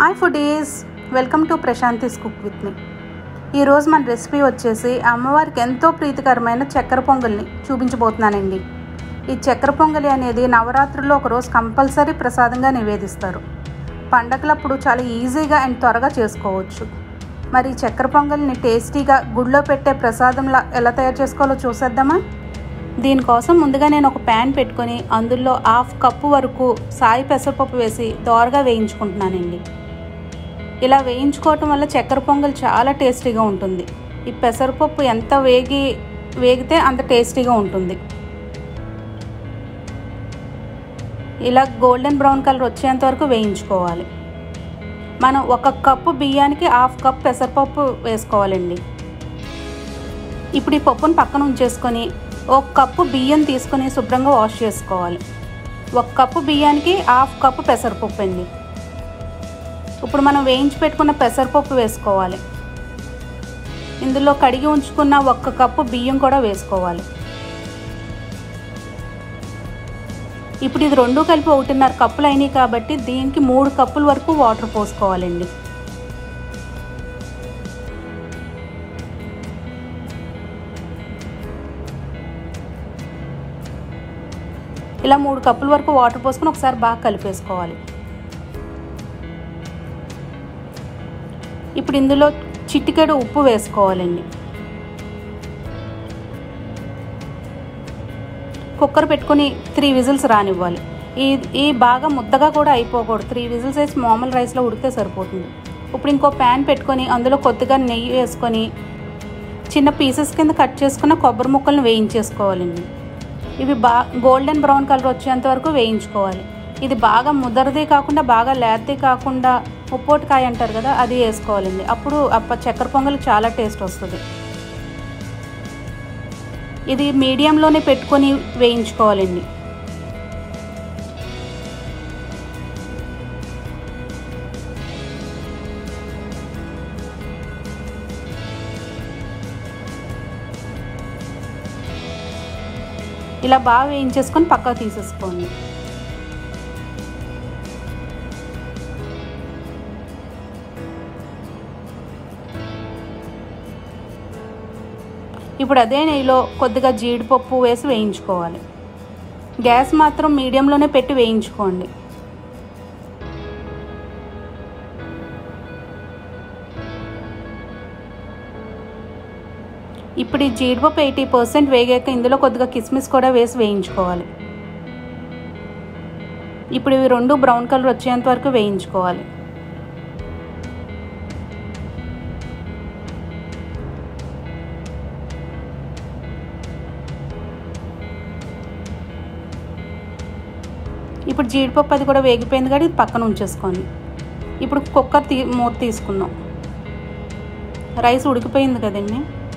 hi foodies welcome to Prashanthi's cook with me ఈరోజు మన recipe వచ్చేసి అమ్మవారికి ఎంతో ప్రీతికరమైన చక్కెర పొంగల్ని చూపించబోతున్నానండి ఈ చక్కెర పొంగలి అనేది నవరాత్రుల్లో ఒకరోజు కంపల్సరీ ప్రసాదంగా నివేదిస్తారు పండగలప్పుడు చాలా ఈజీగా అండ్ త్వరగా చేసుకోవచ్చు మరి ఈ చక్కెర పొంగల్ని టేస్టీగా గుడిలో పెట్టే ప్రసాదంలా ఎలా తయారు చేసుకోవాలో చూసేద్దామా దీనికోసం ముందుగా నేను ఒక ప్యాన్ పెట్టుకొని అందులో హాఫ్ కప్పు వరకు సాయి పెసరపప్పు వేసి దోరగా వేయించుకుంటున్నానండి ఇలా వేయించుకోవటం వల్ల చక్కెర పొంగల్ చాలా టేస్టీగా ఉంటుంది ఈ పెసరపప్పు ఎంత వేగి వేగితే అంత టేస్టీగా ఉంటుంది ఇలా గోల్డెన్ బ్రౌన్ కలర్ వచ్చేంత వరకు వేయించుకోవాలి మనం ఒక కప్పు బియ్యానికి హాఫ్ కప్ పెసరపప్పు వేసుకోవాలండి ఇప్పుడు ఈ పప్పును పక్కన ఉంచేసుకొని ఒక కప్పు బియ్యం తీసుకొని శుభ్రంగా వాష్ చేసుకోవాలి ఒక కప్పు బియ్యానికి హాఫ్ కప్పు పెసరపప్పు అండి ఇప్పుడు మనం వేయించి పెట్టుకున్న పెసరపప్పు వేసుకోవాలి ఇందులో కడిగి ఉంచుకున్న ఒక్క కప్పు బియ్యం కూడా వేసుకోవాలి ఇప్పుడు ఇది రెండు కలిపి ఒకటిన్నర కప్పులు అయినాయి కాబట్టి దీనికి మూడు కప్పుల వరకు వాటర్ పోసుకోవాలండి ఇలా మూడు కప్పుల వరకు వాటర్ పోసుకొని ఒకసారి బాగా కలిపేసుకోవాలి ఇప్పుడు ఇందులో చిటికెడు ఉప్పు వేసుకోవాలండి కుక్కర్ పెట్టుకొని త్రీ విజిల్స్ రానివ్వాలి ఈ ఈ బాగా ముద్దగా కూడా అయిపోకూడదు త్రీ విజిల్స్ వేసి మామూలు రైస్లో ఉడికితే సరిపోతుంది ఇప్పుడు ఇంకో ప్యాన్ పెట్టుకొని అందులో కొద్దిగా నెయ్యి వేసుకొని చిన్న పీసెస్ కింద కట్ చేసుకున్న కొబ్బరి ముక్కలను వేయించేసుకోవాలండి ఇవి బా గోల్డెన్ బ్రౌన్ కలర్ వచ్చేంత వరకు వేయించుకోవాలి ఇది బాగా ముదరది కాకుండా బాగా లేతది కాకుండా ఉప్పోటికాయ అంటారు కదా అది వేసుకోవాలండి అప్పుడు అప్ప చక్కెర పొంగల్ చాలా టేస్ట్ వస్తుంది ఇది మీడియంలోనే పెట్టుకొని వేయించుకోవాలండి ఇలా బాగా వేయించేసుకొని పక్కకు తీసేసుకోండి ఇప్పుడు అదే నెయ్యిలో కొద్దిగా జీడిపప్పు వేసి వేయించుకోవాలి గ్యాస్ మాత్రం మీడియంలోనే పెట్టి వేయించుకోండి ఇప్పుడు ఈ జీడిపప్పు ఎయిటీ పర్సెంట్ వేగాక ఇందులో కొద్దిగా కిస్మిస్ కూడా వేసి వేయించుకోవాలి ఇప్పుడు ఇవి రెండు బ్రౌన్ కలర్ వచ్చేంత వరకు వేయించుకోవాలి ఇప్పుడు జీడిపప్పు అది కూడా వేగిపోయింది కాబట్టి ఇది పక్కన ఉంచేసుకోండి ఇప్పుడు కుక్కర్ తీ మూత తీసుకుందాం రైస్ ఉడికిపోయింది కదండి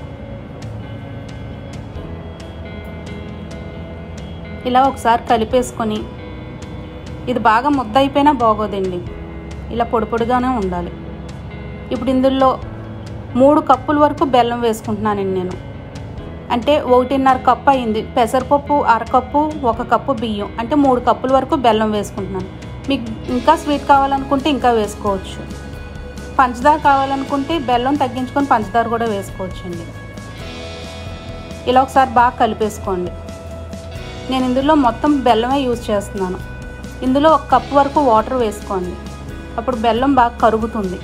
ఇలా ఒకసారి కలిపేసుకొని ఇది బాగా ముద్ద అయిపోయినా బాగోదండి ఇలా పొడి పొడిగానే ఉండాలి ఇప్పుడు ఇందులో మూడు కప్పుల వరకు బెల్లం వేసుకుంటున్నానండి నేను అంటే ఒకటిన్నర కప్పు అయింది పెసరపప్పు అరకప్పు ఒక కప్పు బియ్యం అంటే మూడు కప్పుల వరకు బెల్లం వేసుకుంటున్నాను మీకు ఇంకా స్వీట్ కావాలనుకుంటే ఇంకా వేసుకోవచ్చు పంచదార కావాలనుకుంటే బెల్లం తగ్గించుకొని పంచదార కూడా వేసుకోవచ్చండి ఇలా ఒకసారి బాగా కలిపేసుకోండి నేను ఇందులో మొత్తం బెల్లమే యూజ్ చేస్తున్నాను ఇందులో ఒక కప్పు వరకు వాటర్ వేసుకోండి అప్పుడు బెల్లం బాగా కరుగుతుంది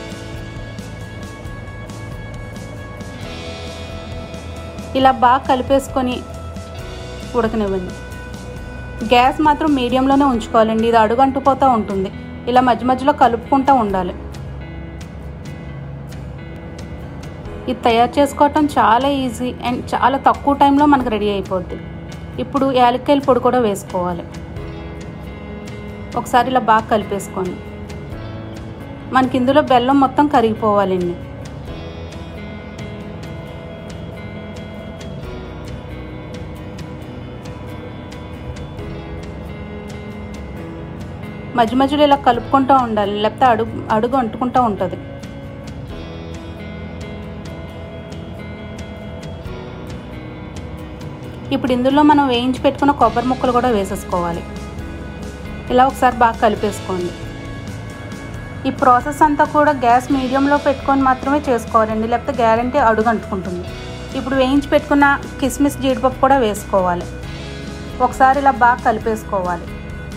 ఇలా బాగా కలిపేసుకొని ఉడకనివ్వండి గ్యాస్ మాత్రం మీడియంలోనే ఉంచుకోవాలండి ఇది అడుగంటుపోతూ ఉంటుంది ఇలా మధ్య మధ్యలో కలుపుకుంటూ ఉండాలి ఇది తయారు చేసుకోవటం చాలా ఈజీ అండ్ చాలా తక్కువ టైంలో మనకు రెడీ అయిపోద్ది ఇప్పుడు యాలక్కాయల పొడి కూడా వేసుకోవాలి ఒకసారి ఇలా బాగా కలిపేసుకోండి మనకి ఇందులో బెల్లం మొత్తం కరిగిపోవాలండి మధ్య మధ్యలో ఇలా కలుపుకుంటూ ఉండాలి లేకపోతే అడుగు అడుగు అంటుకుంటూ ఉంటుంది ఇప్పుడు ఇందులో మనం వేయించి పెట్టుకున్న కొబ్బరి ముక్కలు కూడా వేసేసుకోవాలి ఇలా ఒకసారి బాగా కలిపేసుకోండి ఈ ప్రాసెస్ అంతా కూడా గ్యాస్ మీడియంలో పెట్టుకొని మాత్రమే చేసుకోవాలండి లేకపోతే గ్యారంటీ అడుగు అంటుకుంటుంది ఇప్పుడు వేయించి పెట్టుకున్న కిస్మిస్ జీడిపప్పు కూడా వేసుకోవాలి ఒకసారి ఇలా బాగా కలిపేసుకోవాలి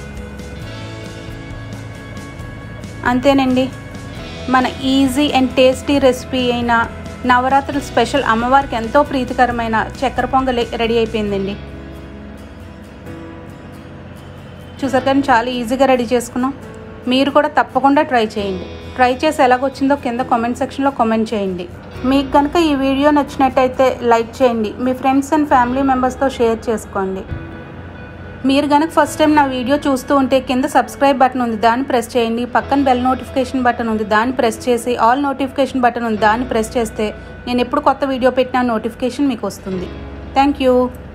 అంతేనండి మన ఈజీ అండ్ టేస్టీ రెసిపీ అయిన నవరాత్రుల స్పెషల్ అమ్మవారికి ఎంతో ప్రీతికరమైన చక్కెర పొంగలి రెడీ అయిపోయిందండి చూసారు కానీ చాలా ఈజీగా రెడీ చేసుకున్నాం మీరు కూడా తప్పకుండా ట్రై చేయండి ట్రై చేసి ఎలాగొచ్చిందో కింద కామెంట్ సెక్షన్లో కామెంట్ చేయండి మీకు కనుక ఈ వీడియో నచ్చినట్టయితే లైక్ చేయండి మీ ఫ్రెండ్స్ అండ్ ఫ్యామిలీ మెంబర్స్తో షేర్ చేసుకోండి మీరు కనుక ఫస్ట్ టైం నా వీడియో చూస్తూ ఉంటే కింద సబ్స్క్రైబ్ బటన్ ఉంది దాన్ని ప్రెస్ చేయండి పక్కన బెల్ నోటిఫికేషన్ బటన్ ఉంది దాన్ని ప్రెస్ చేసి ఆల్ నోటిఫికేషన్ బటన్ ఉంది దాన్ని ప్రెస్ చేస్తే నేను ఎప్పుడు కొత్త వీడియో పెట్టినా నోటిఫికేషన్ మీకు వస్తుంది థ్యాంక్ యూ